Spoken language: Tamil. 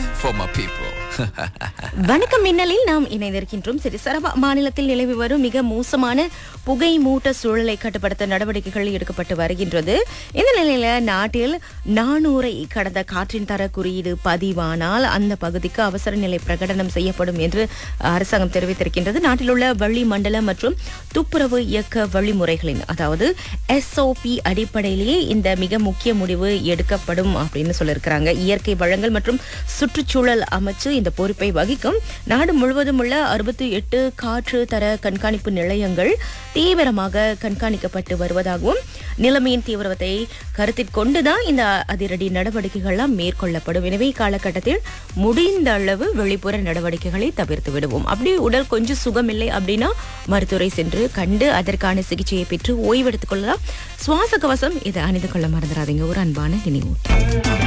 for my people. வணக்கம் மின்னலில் நாம் இணைந்திருக்கின்றோம் சரி சரபா மாநிலத்தில் நிலவி வரும் மிக மோசமான புகை மூட்ட சூழலை கட்டுப்படுத்த நடவடிக்கைகள் எடுக்கப்பட்டு வருகின்றது இந்த நிலையில நாட்டில் நானூரை கடந்த காற்றின் தர குறியீடு பதிவானால் அந்த பகுதிக்கு அவசர நிலை பிரகடனம் செய்யப்படும் என்று அரசாங்கம் தெரிவித்திருக்கின்றது நாட்டில் உள்ள வழி மண்டல மற்றும் துப்புரவு இயக்க வழிமுறைகளின் அதாவது எஸ்ஓபி அடிப்படையிலேயே இந்த மிக முக்கிய முடிவு எடுக்கப்படும் அப்படின்னு சொல்லியிருக்கிறாங்க இயற்கை வளங்கள் மற்றும் சுற்றுச்சூழல் அமைச்சு இந்த பொறுப்பை வகிக்கும் நாடு முழுவதும் உள்ள அறுபத்தி எட்டு காற்று தர கண்காணிப்பு நிலையங்கள் தீவிரமாக கண்காணிக்கப்பட்டு வருவதாகவும் நிலைமையின் தீவிரத்தை கருத்தில் கொண்டுதான் இந்த அதிரடி நடவடிக்கைகள்லாம் மேற்கொள்ளப்படும் எனவே காலகட்டத்தில் முடிந்த அளவு வெளிப்புற நடவடிக்கைகளை தவிர்த்து விடுவோம் அப்படி உடல் கொஞ்சம் சுகமில்லை அப்படின்னா மருத்துவரை சென்று கண்டு அதற்கான சிகிச்சையை பெற்று ஓய்வெடுத்துக் கொள்ளலாம் சுவாச கவசம் இதை அணிந்து கொள்ள மறந்துடாதீங்க ஒரு அன்பான நினைவு